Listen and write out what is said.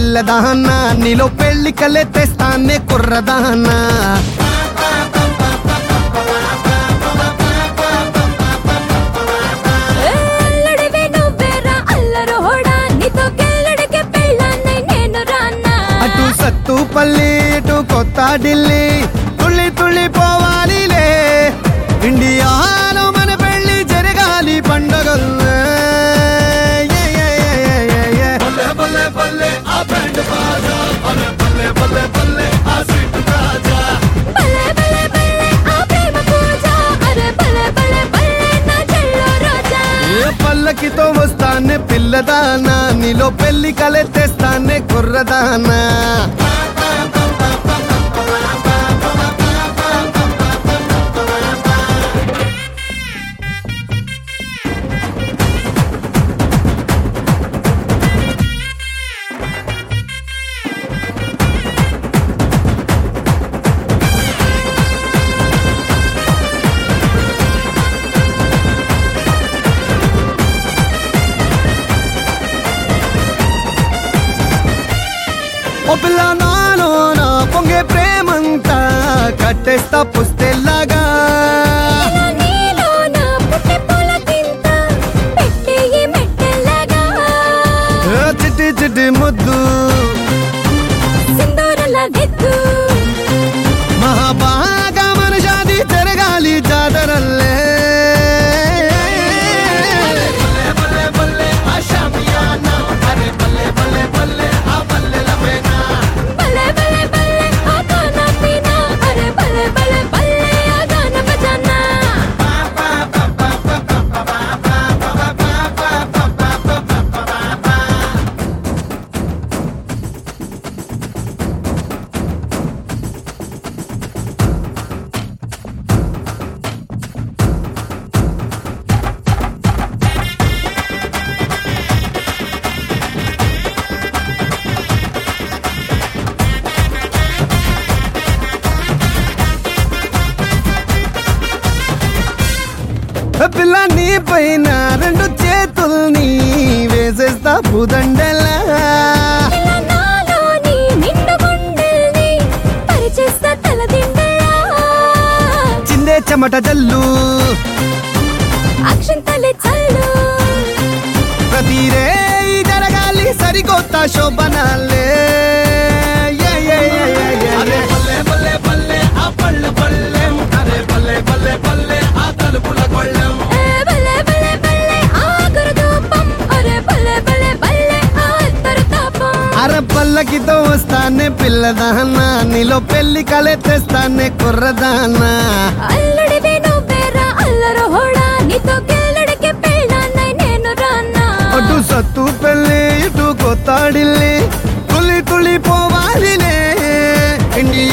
పిల్లదాన్న నీలో పెళ్లి కలే తెస్తానే కుర్రదాన్న ఏ అల్లడివే నువ్వేరా అల్లరోడా నీతో గెల్లడికి పెళ్ళాన్నై నేను రానా అటు సత్తుపల్లి ఇటు కొత్త ఢిల్లీ తుళ్ళి తుళ్ళి పోవాలిలే ఇండియాలో మన పెళ్లి జరగాలి పండగల్లే ఏ, ఏ, ఏ, ఏ, ఏ, ఏ. భలే భలే భలే ఆ ప్రేమ పూజ అరే భలే భలే భలే నా చెల్లో రోజా ఏ పల్లకితో వస్తానే పిల్లదానా నీలో పెళ్లి కలే తెస్తానే కుర్రదానా ఓ పిల్ల నాలో నా పొంగే ప్రేమంతా కట్టేస్తా పుస్తెల్లాగా ఇలా నీలోన పుట్టె పూల తింత పెట్టి ఈ మెట్టెల్లాగా ఏ చిట్టి చిట్టి ముద్దు సింధూరల దిద్దు మహాబాగా మన షాది జరగాలి జాతరల్లే భలే భలే భలే ఆ ఖానా పీనా అరే భలే భలే భలే ఆ గానా బజానా ఏ పిల్ల నీ పైన రెండు చేతుల్ని వేసేస్తా పుదండలా ఇలా నాలోని నిండు గుండెల్ని పరిచేస్తా తలదిండలా చిందే చెమట జల్లు అక్షంతలే చల్లు ప్రతి రే జరగాలి సరికొత్త శోభనాలే ఏ, ఏ, ఏ, ఏ, ఏ, ఏ. ఏ భలే భలే భలే ఆ గురుదూపం అరే భలే భలే భలే ఆ అత్తరు తాపం అర పల్లకితో వస్తానే పిల్లదానా నీలో పెళ్లి కలే తెస్తానే కుర్రదానా అల్లుడివి నువ్వేరా అల్లరోడా నీతో గెల్లడికి పెళ్ళాన్నై నేను రానా అటు సత్తు పెళ్ళి ఇటు కొత్త ఢిల్లీ తులి తులి పోవాలిలే ఇండియా